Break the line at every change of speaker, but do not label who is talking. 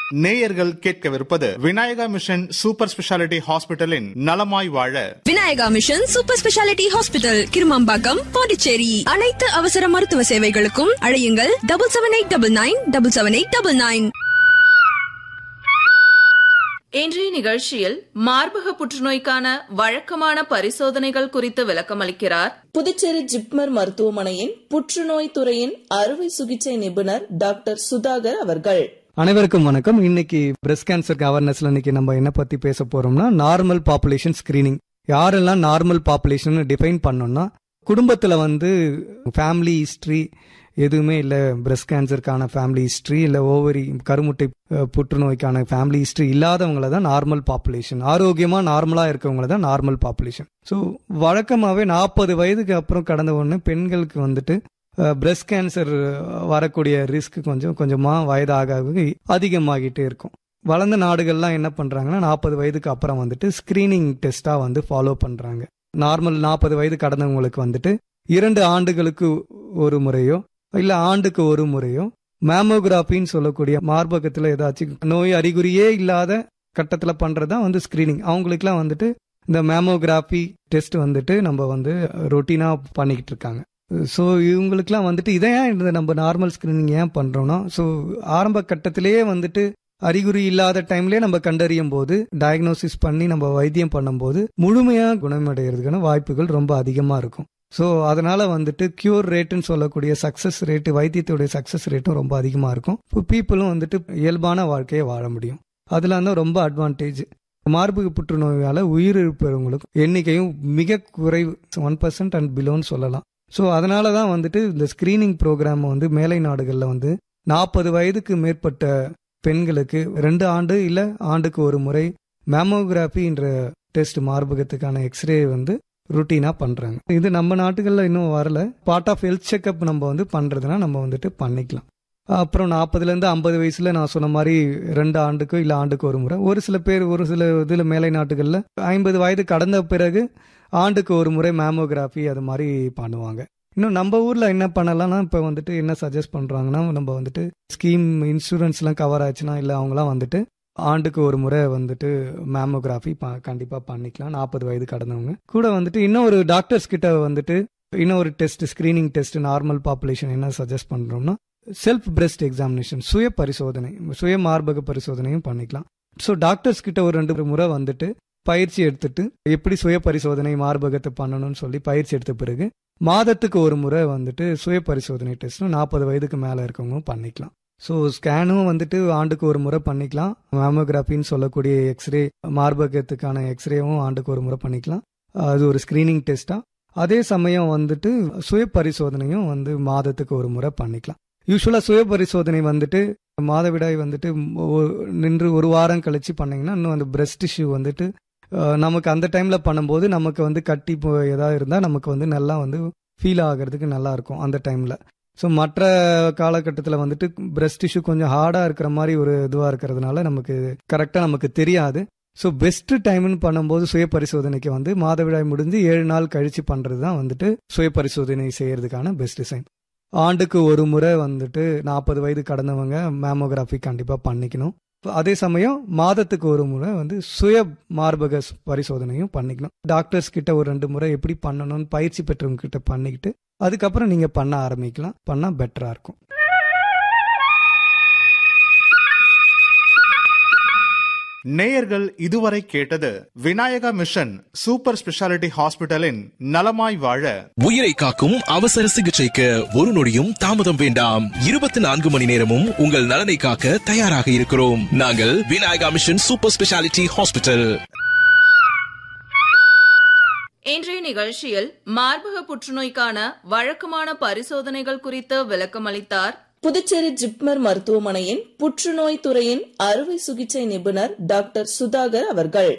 நேயர்கள் கேட்கவிருப்பது Vinayaka mission super speciality ஹாஸ்பிட்டலின் நலமாய் வாழ
Vinayaka mission super speciality hospital Kirumambakkam Pondicherry அனைத்து அவசர மருத்துவ சேவைகளுக்கும் அழையுங்கள் double seven eight double nine double seven eight double nine
இன்றைய நிகழ்ச்சியில் மார்பக புற்றுநோய்க்கான வழக்கமான பரிசோதனைகள் குறித்து விளக்கமளிக்கிறார்
புதுச்சேரி ஜிப்மர் மருத்துவமனையின் புற்றுநோய் துறையின் அறுவை சிகிச்சை நிபுணர் டாக்டர் சுதாகர் அவர்கள்
அனைவருக்கும் வணக்கம் இன்னைக்கு பிரஸ்ட் கேன்சருக்கு அவேர்னஸ்ல இன்னைக்கு நம்ம என்ன பத்தி பேச போறோம்னா நார்மல் பாப்புலேஷன் ஸ்கிரீனிங் யாரெல்லாம் நார்மல் பாப்புலேஷன் டிஃபைன் பண்ணோம்னா குடும்பத்துல வந்து ஃபேமிலி ஹிஸ்டரி எதுவுமே இல்ல பிரஸ்ட் கேன்சருக்கான ஃபேமிலி ஹிஸ்டரி இல்ல ஓவரி கருமுட்டை அஹ், புற்றுநோய்க்கான ஃபேமிலி ஹிஸ்டரி இல்லாதவங்கள தான் நார்மல் பாப்புலேஷன் ஆரோக்கியமா நார்மலா இருக்கவங்கள தான் நார்மல் பாப்புலேஷன் ஸோ வழக்கமாவே நாற்பது வயதுக்கு அப்புறம் கடந்த உடனே பெண்களுக்கு வந்துட்டு பிரஸ்ட் கேன்சர் வரக்கூடிய ரிஸ்க் கொஞ்சம் கொஞ்சமா வயதாக ஆக அதிகமாகிட்டே இருக்கும் வளர்ந்த நாடுகள்லாம் என்ன பண்றாங்கன்னா நாற்பது வயதுக்கு அப்புறம் வந்துட்டு ஸ்கிரீனிங் டெஸ்டா வந்து ஃபாலோ பண்றாங்க நார்மல் நாற்பது வயது கடந்தவங்களுக்கு வந்துட்டு இரண்டு ஆண்டுகளுக்கு ஒரு முறையோ இல்ல ஆண்டுக்கு ஒரு முறையோ மேமோகிராபின்னு சொல்லக்கூடிய மார்பகத்துல ஏதாச்சும் நோய் அறிகுறியே இல்லாத கட்டத்துல பண்றதுதான் வந்து ஸ்கிரீனிங் அவங்களுக்குலாம் வந்துட்டு இந்த மேமோகிராபி டெஸ்ட் வந்துட்டு நம்ம வந்து ரொட்டீனா பண்ணிக்கிட்டு இருக்காங்க ஸோ இவங்களுக்குலாம் வந்துட்டு இதை ஏன் இந்த நம்ம நார்மல் ஸ்கிரீனிங் ஏன் பண்றோம்னா ஸோ ஆரம்ப கட்டத்திலேயே வந்துட்டு அறிகுறி இல்லாத டைம்லயே நம்ம கண்டறியும் போது டயக்னோசிஸ் பண்ணி நம்ம வைத்தியம் பண்ணும்போது முழுமையா குணமடைகிறதுக்கான வாய்ப்புகள் ரொம்ப அதிகமா இருக்கும் ஸோ அதனால வந்துட்டு கியூர் ரேட்டுன்னு சொல்லக்கூடிய சக்சஸ் ரேட்டு வைத்தியத்துடைய சக்சஸ் ரேட்டும் ரொம்ப அதிகமா இருக்கும் இப்போ பீப்புளும் வந்துட்டு இயல்பான வாழ்க்கையை வாழ முடியும் அதுல தான் ரொம்ப அட்வான்டேஜ் மார்பக புற்றுநோயால உயிரிழப்பவங்களுக்கு எண்ணிக்கையும் மிக குறைவு ஒன் பர்சன்ட் அண்ட் பிலோன்னு சொல்லலாம் ஸோ அதனால தான் வந்துட்டு இந்த ஸ்கிரீனிங் ப்ரோக்ராம் வந்து மேலை நாடுகளில் வந்து நாற்பது வயதுக்கு மேற்பட்ட பெண்களுக்கு ரெண்டு ஆண்டு இல்லை ஆண்டுக்கு ஒரு முறை மேமோகிராஃபின்ற டெஸ்ட் மார்பகத்துக்கான எக்ஸ்ரே வந்து ருட்டீனா பண்றாங்க இது நம்ம நாட்டுகளில் இன்னும் வரல பார்ட் ஆஃப் ஹெல்த் செக்அப் நம்ம வந்து பண்றதுனா நம்ம வந்துட்டு பண்ணிக்கலாம் அப்புறம் நாற்பதுல இருந்து ஐம்பது வயசுல நான் சொன்ன மாதிரி ரெண்டு ஆண்டுக்கு இல்ல ஆண்டுக்கு ஒரு முறை ஒரு சில பேர் ஒரு சில இதுல மேலை நாட்டுகள்ல ஐம்பது வயது கடந்த பிறகு ஆண்டுக்கு ஒரு முறை மேமோகிராஃபி அது மாதிரி பண்ணுவாங்க இன்னும் நம்ம ஊர்ல என்ன பண்ணலாம்னா இப்ப வந்துட்டு என்ன சஜஸ்ட் பண்றாங்கன்னா நம்ம வந்துட்டு ஸ்கீம் இன்சூரன்ஸ் எல்லாம் கவர் ஆச்சுன்னா இல்ல அவங்கலாம் வந்துட்டு ஆண்டுக்கு ஒரு முறை வந்துட்டு மேமோகிராஃபி கண்டிப்பா பண்ணிக்கலாம் நாற்பது வயது கடந்தவங்க கூட வந்துட்டு இன்னும் ஒரு டாக்டர்ஸ் கிட்ட வந்துட்டு இன்னும் ஒரு test screening test normal population என்ன சஜஸ்ட் பண்றோம்னா செல்ஃப் பிரஸ்ட் எக்ஸாமினேஷன் சுய பரிசோதனை சுய மார்பக பரிசோதனையும் பண்ணிக்கலாம் ஸோ டாக்டர்ஸ் கிட்ட ஒரு ரெண்டு முறை வந்துட்டு பயிற்சி எடுத்துட்டு எப்படி சுய பரிசோதனை மார்பகத்தை பண்ணணும்னு சொல்லி பயிற்சி எடுத்த பிறகு மாதத்துக்கு ஒரு முறை வந்துட்டு சுய பரிசோதனை டெஸ்ட்டும் நாற்பது வயதுக்கு மேல இருக்கவங்க பண்ணிக்கலாம் ஸோ ஸ்கேனும் வந்துட்டு ஆண்டுக்கு ஒரு முறை பண்ணிக்கலாம் மேமோகிராஃபின்னு சொல்லக்கூடிய எக்ஸ்ரே மார்பகத்துக்கான எக்ஸ்ரேவும் ஆண்டுக்கு ஒரு முறை பண்ணிக்கலாம் அது ஒரு ஸ்கிரீனிங் டெஸ்டா அதே சமயம் வந்துட்டு சுய பரிசோதனையும் வந்து மாதத்துக்கு ஒரு முறை பண்ணிக்கலாம் யூஸ்வலா சுய பரிசோதனை வந்துட்டு மாதவிடாய் வந்துட்டு ஒ- நின்று ஒரு வாரம் கழிச்சு பண்ணீங்கன்னா இன்னும் அந்த பிரஸ்ட் இஷ்யூ வந்துட்டு அஹ், நமக்கு அந்த டைம்ல பண்ணும்போது நமக்கு வந்து கட்டி போ- ஏதாவது இருந்தா நமக்கு வந்து நல்லா வந்து ஃபீல் ஆகிறதுக்கு நல்லா இருக்கும் அந்த டைம்ல ஸோ மற்ற காலகட்டத்தில் வந்துட்டு பிரஸ்ட் இஷ்யூ கொஞ்சம் ஹார்டா இருக்கிற மாதிரி ஒரு இதுவாக இருக்கிறதுனால நமக்கு கரெக்டாக நமக்கு தெரியாது ஸோ பெஸ்ட் டைம்னு பண்ணும்போது சுய பரிசோதனைக்கு வந்து மாதவிடாய் முடிஞ்சு ஏழு நாள் கழிச்சு பண்றது தான் வந்துட்டு சுய பரிசோதனை செய்யறதுக்கான பெஸ்ட் டைம் ஆண்டுக்கு ஒரு முறை வந்துட்டு நாற்பது வயது கடந்தவங்க மேமோகிராஃபி கண்டிப்பா பண்ணிக்கணும் அதே சமயம் மாதத்துக்கு ஒரு முறை வந்து சுய மார்பக ஸ்- பரிசோதனையும் பண்ணிக்கணும் டாக்டர்ஸ் கிட்ட ஒரு ரெண்டு முறை எப்படி பண்ணணும்னு பயிற்சி பெற்றவங்க கிட்ட பண்ணிக்கிட்டு அதுக்கப்புறம் நீங்க பண்ண ஆரம்பிக்கலாம் பண்ணா பெட்டரா இருக்கும்
நேயர்கள் இதுவரை கேட்டது விநாயகா மிஷன் சூப்பர் ஸ்பெஷாலிட்டி ஹாஸ்பிட்டலின் நலமாய் வாழ
உயிரை காக்கும் அவசர சிகிச்சைக்கு ஒரு நொடியும் தாமதம் வேண்டாம் இருபத்தி நான்கு மணி நேரமும் உங்கள் நலனை காக்க தயாராக இருக்கிறோம் நாங்கள் Vinayaka mission super speciality hospital
இன்றைய நிகழ்ச்சியில் மார்பக புற்றுநோய்க்கான வழக்கமான பரிசோதனைகள் குறித்து விளக்கமளித்தார்
புதுச்சேரி ஜிப்மர் மருத்துவமனையின் புற்றுநோய் துறையின் அறுவை சிகிச்சை நிபுணர் டாக்டர் சுதாகர் அவர்கள்